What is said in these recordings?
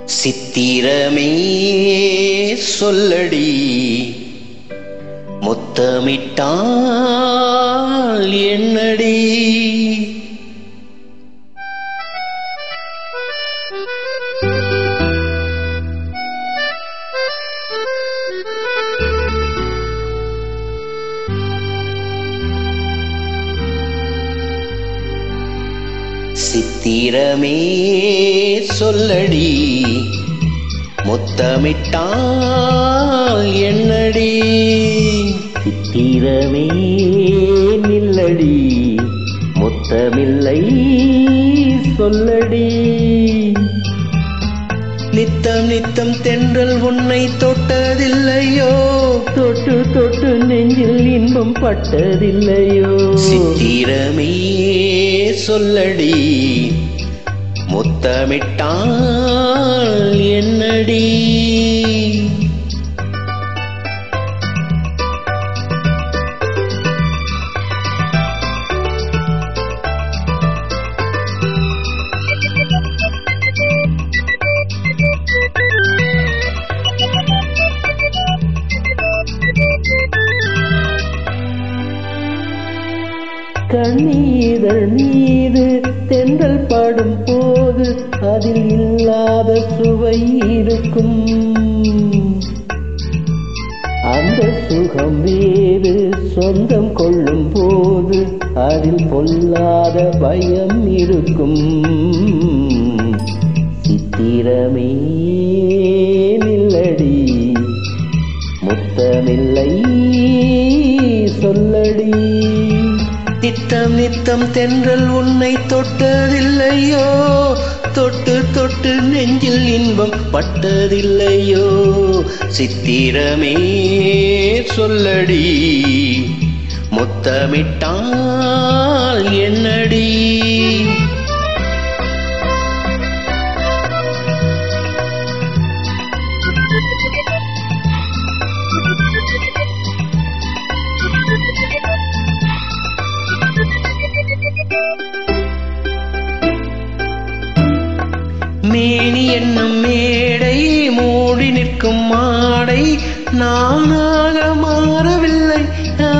சித்திரமே சொல்லடி முத்தமிட்டால் என்னடி சித்திரமே சொல்லடி முத்தமிட்டால் என்னடி சித்திரமே நில்லடி முத்தமில்லை சொல்லடி நித்தம் நித்தம் தென்றல் உன்னை தொட்டதில்லையோ தொட்டு தொட்டு நெஞ்சில் இன்பம் பட்டதில்லையோ சித்திரமே சொல்லடி முத்தமிட்டால் என்னடி கண்ணீதழ் மீது தென்றல் படும் போது அதில் இல்லாத சுவை இருக்கும் அந்த சுகம் வேறு சொந்தம் கொள்ளும் போது அதில் பொல்லாத பயம் இருக்கும் சித்திரமே நில்லடி முத்தமில்லை சொல்லடி நித்தம் நித்தம் தென்றல் உன்னை தொட்டதில்லையோ தொட்டு தொட்டு நெஞ்சில் இன்பம் பட்டதில்லையோ சித்திரமே சொல்லடி முத்தமிட்டால் என்னடி மேனி என்னும் மேடை மூடி நிற்கும் மாடை நானாக மாறவில்லை ஆ.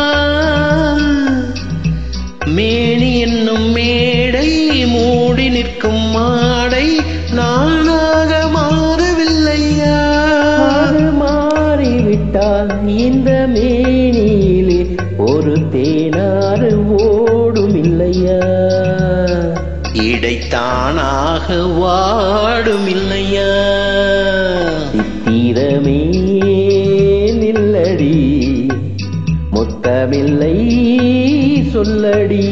மேனி என்னும் மேடை மூடி நிற்கும் மாடை நானாக மாறவில்லையா அது மாறிவிட்டால் இந்த மேனியிலே ஒரு தேனாறு ஓடும் இல்லையா இடைத்தானாக வாடும் இல்லையா சித்திரமே நில்லடி முத்தமில்லை சொல்லடி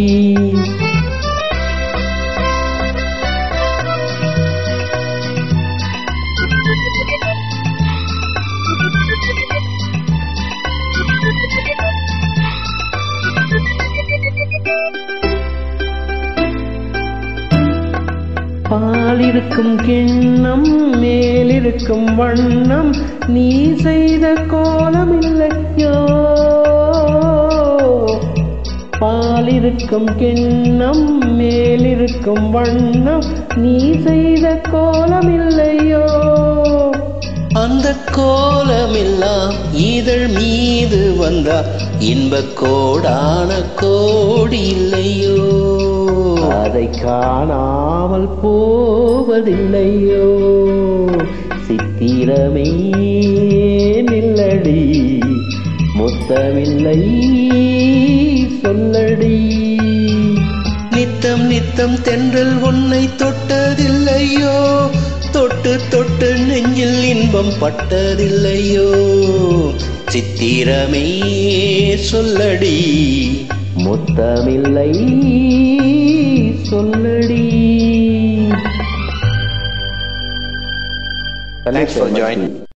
பாலிருக்கும் கிண்ணம் மேலிருக்கும் வண்ணம் நீ செய்த கோலம் இல்லையோ பாலிருக்கும் கிண்ணம் மேலிருக்கும் வண்ணம் நீ செய்த கோலம் இல்லையோ அந்த கோலமெல்லாம் இதழ் மீது வந்தா இன்பக் கோடான கோடி இல்லையோ அதை காணாமல் போவதில்லையோ சித்திரமே நில்லடி முத்தமில்லை சொல்லடி நித்தம் நித்தம் தென்றல் உன்னை தொட்டதில்லையோ தொட்டு தொட்டு நெஞ்சில் இன்பம் பட்டதில்லையோ சித்திரமே சொல்லடி முத்தமில்லை சொல்லடி Thanks for joining.